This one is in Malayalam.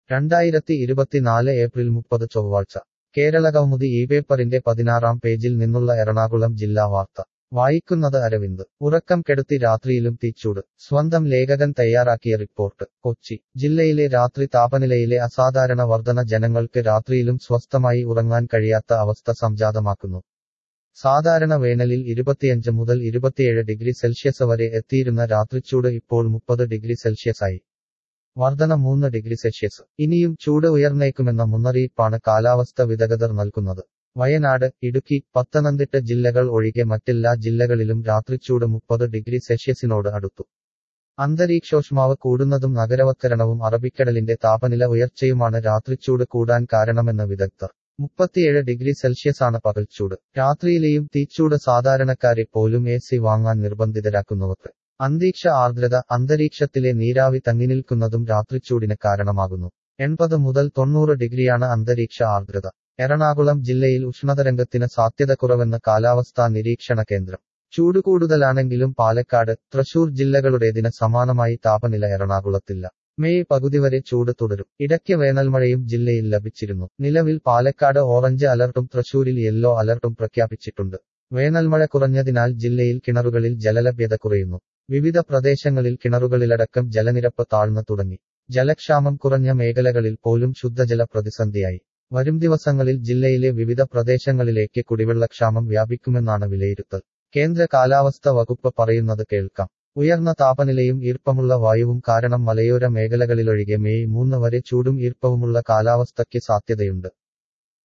രണ്ടായിരത്തി ഇരുപത്തിനാല് ഏപ്രിൽ മുപ്പത് ചൊവ്വാഴ്ച കേരളകൗമുദി ഈ പേപ്പറിന്റെ പതിനാറാം പേജിൽ നിന്നുള്ള എറണാകുളം ജില്ലാ വാർത്ത വായിക്കുന്നത് അരവിന്ദ് ഉറക്കം കെടുത്തി രാത്രിയിലും തീച്ചൂട് സ്വന്തം ലേഖകൻ തയ്യാറാക്കിയ റിപ്പോർട്ട് കൊച്ചി ജില്ലയിലെ രാത്രി താപനിലയിലെ അസാധാരണ വർധന ജനങ്ങൾക്ക് രാത്രിയിലും സ്വസ്ഥമായി ഉറങ്ങാൻ കഴിയാത്ത അവസ്ഥ സംജാതമാക്കുന്നു സാധാരണ വേനലിൽ ഇരുപത്തിയഞ്ച് മുതൽ ഇരുപത്തിയേഴ് ഡിഗ്രി സെൽഷ്യസ് വരെ എത്തിയിരുന്ന രാത്രിച്ചൂട് ഇപ്പോൾ മുപ്പത് ഡിഗ്രി സെൽഷ്യസായി വർധന മൂന്ന് ഡിഗ്രി സെൽഷ്യസ് ഇനിയും ചൂട് ഉയർന്നേക്കുമെന്ന മുന്നറിയിപ്പാണ് കാലാവസ്ഥ വിദഗ്ധർ നൽകുന്നത് വയനാട് ഇടുക്കി പത്തനംതിട്ട ജില്ലകൾ ഒഴികെ മറ്റെല്ലാ ജില്ലകളിലും രാത്രിച്ചൂട് മുപ്പത് ഡിഗ്രി സെൽഷ്യസിനോട് അടുത്തു അന്തരീക്ഷോഷ്മാവ് കൂടുന്നതും നഗരവത്കരണവും അറബിക്കടലിന്റെ താപനില ഉയർച്ചയുമാണ് രാത്രിച്ചൂട് കൂടാൻ കാരണമെന്ന് വിദഗ്ധർ മുപ്പത്തിയേഴ് ഡിഗ്രി സെൽഷ്യസാണ് പകൽച്ചൂട് രാത്രിയിലെയും തീച്ചൂട് സാധാരണക്കാരെ പോലും എ സി വാങ്ങാൻ നിർബന്ധിതരാക്കുന്നുവർക്ക് അന്തരീക്ഷ ആർദ്രത അന്തരീക്ഷത്തിലെ നീരാവി തങ്ങിനിൽക്കുന്നതും രാത്രിച്ചൂടിന് കാരണമാകുന്നു എൺപത് മുതൽ തൊണ്ണൂറ് ഡിഗ്രിയാണ് അന്തരീക്ഷ ആർദ്രത എറണാകുളം ജില്ലയിൽ ഉഷ്ണതരംഗത്തിന് സാധ്യത കുറവെന്ന് കാലാവസ്ഥാ നിരീക്ഷണ കേന്ദ്രം ചൂട് കൂടുതലാണെങ്കിലും പാലക്കാട് തൃശൂർ ജില്ലകളുടേതിന് സമാനമായി താപനില എറണാകുളത്തില്ല മെയ് പകുതി വരെ ചൂട് തുടരും ഇടയ്ക്ക് വേനൽമഴയും ജില്ലയിൽ ലഭിച്ചിരുന്നു നിലവിൽ പാലക്കാട് ഓറഞ്ച് അലർട്ടും തൃശൂരിൽ യെല്ലോ അലർട്ടും പ്രഖ്യാപിച്ചിട്ടുണ്ട് വേനൽമഴ കുറഞ്ഞതിനാൽ ജില്ലയിൽ കിണറുകളിൽ ജലലഭ്യത കുറയുന്നു വിവിധ പ്രദേശങ്ങളിൽ കിണറുകളിലടക്കം ജലനിരപ്പ് താഴ്ന്നു തുടങ്ങി ജലക്ഷാമം കുറഞ്ഞ മേഖലകളിൽ പോലും ശുദ്ധജല പ്രതിസന്ധിയായി വരും ദിവസങ്ങളിൽ ജില്ലയിലെ വിവിധ പ്രദേശങ്ങളിലേക്ക് കുടിവെള്ളക്ഷാമം വ്യാപിക്കുമെന്നാണ് വിലയിരുത്തൽ കേന്ദ്ര കാലാവസ്ഥ വകുപ്പ് പറയുന്നത് കേൾക്കാം ഉയർന്ന താപനിലയും ഈർപ്പമുള്ള വായുവും കാരണം മലയോര മേഖലകളിലൊഴികെ മെയ് മൂന്ന് വരെ ചൂടും ഈർപ്പവുമുള്ള കാലാവസ്ഥയ്ക്ക് സാധ്യതയുണ്ട്